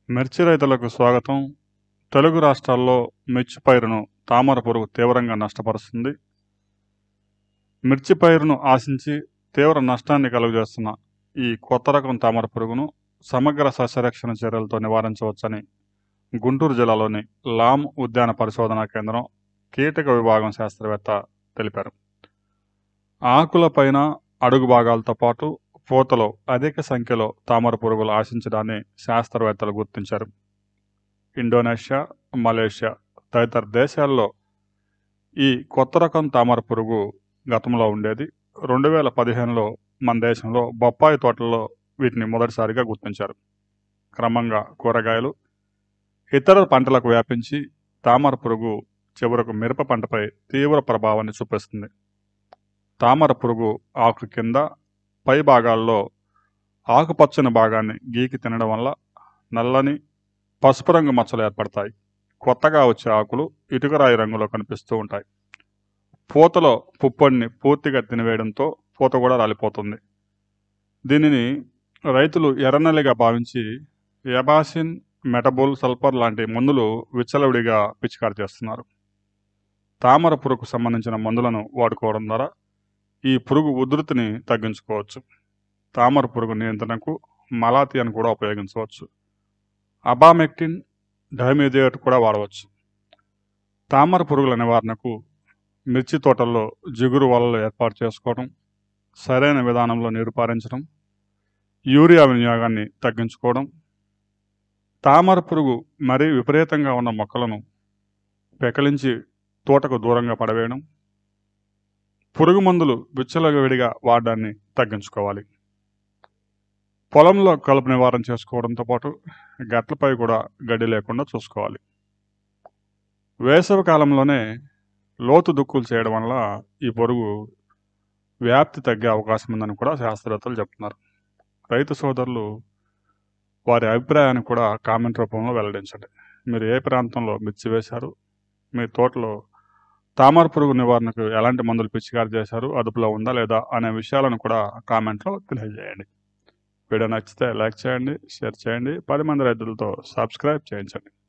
మిర్చి రైతులకు స్వాగతం తెలుగు రాష్ట్రాల్లో మిర్చి పైరును తామర పురుగు తీవ్రంగా నష్టపరుస్తుంది మిర్చి పైరును ఆశించి తీవ్ర నష్టాన్ని కలుగజేస్తున్న ఈ కొత్త రకం తామర పురుగును సమగ్ర సస్యరక్షణ చర్యలతో నివారించవచ్చని గుంటూరు జిల్లాలోని లామ్ ఉద్యాన పరిశోధనా కేంద్రం కీటక విభాగం శాస్త్రవేత్త తెలిపారు ఆకులపైన అడుగు భాగాలతో పాటు పూతలో అధిక సంఖ్యలో తామర పురుగులు ఆశించడాన్ని శాస్త్రవేత్తలు గుర్తించారు ఇండోనేషియా మలేషియా తదితర దేశాల్లో ఈ కొత్త రకం తామర పురుగు గతంలో ఉండేది రెండు వేల పదిహేనులో మన దేశంలో బొప్పాయి తోటల్లో వీటిని మొదటిసారిగా గుర్తించారు క్రమంగా కూరగాయలు ఇతర పంటలకు వ్యాపించి తామర పురుగు చివరకు మిరప పంటపై తీవ్ర ప్రభావాన్ని చూపిస్తుంది తామర పురుగు ఆకు కింద పై భాగాల్లో ఆకుపచ్చని భాగాన్ని గీకి తినడం వల్ల నల్లని పసుపు రంగు మచ్చలు ఏర్పడతాయి కొత్తగా వచ్చే ఆకులు ఇటుకరాయి రంగులో కనిపిస్తూ ఉంటాయి పూతలో పుప్పొడిని పూర్తిగా తినివేయడంతో పూత కూడా రాలిపోతుంది దీనిని రైతులు ఎర్రనల్లిగా భావించి ఎబాసిన్ మెటబోల్ సల్ఫర్ లాంటి మందులు విచ్చలవిడిగా పిచికారి చేస్తున్నారు తామర పురుగుకు సంబంధించిన మందులను వాడుకోవడం ద్వారా ఈ పురుగు ఉధృతిని తగ్గించుకోవచ్చు తామర పురుగు నియంత్రణకు మలాతియాను కూడా ఉపయోగించవచ్చు అబామెక్టిన్ డైమిడియేట్ కూడా వాడవచ్చు తామర పురుగుల నివారణకు మిర్చి తోటల్లో జిగురు వలలు ఏర్పాటు చేసుకోవడం సరైన విధానంలో నీరు పారించడం యూరియా వినియోగాన్ని తగ్గించుకోవడం తామర పురుగు మరీ విపరీతంగా ఉన్న మొక్కలను పెకలించి తోటకు దూరంగా పడవేయడం పురుగు మందులు విచ్చలవిడిగా వాడడాన్ని తగ్గించుకోవాలి పొలంలో కలుపు నివారణ చేసుకోవడంతో పాటు గట్లపై కూడా గడ్డి లేకుండా చూసుకోవాలి వేసవి కాలంలోనే లోతు దుక్కులు చేయడం వల్ల ఈ పురుగు వ్యాప్తి తగ్గే అవకాశం ఉందని కూడా శాస్త్రవేత్తలు చెప్తున్నారు రైతు సోదరులు వారి అభిప్రాయాన్ని కూడా కామెంట్ రూపంలో వెల్లడించండి మీరు ఏ ప్రాంతంలో మిర్చి వేశారు మీ తోటలో తామర పురుగు నివారణకు ఎలాంటి మందులు పిచికారి చేశారు అదుపులో ఉందా లేదా అనే విషయాలను కూడా కామెంట్లో తెలియజేయండి వీడియో నచ్చితే లైక్ చేయండి షేర్ చేయండి పది మంది రైతులతో సబ్స్క్రైబ్ చేయించండి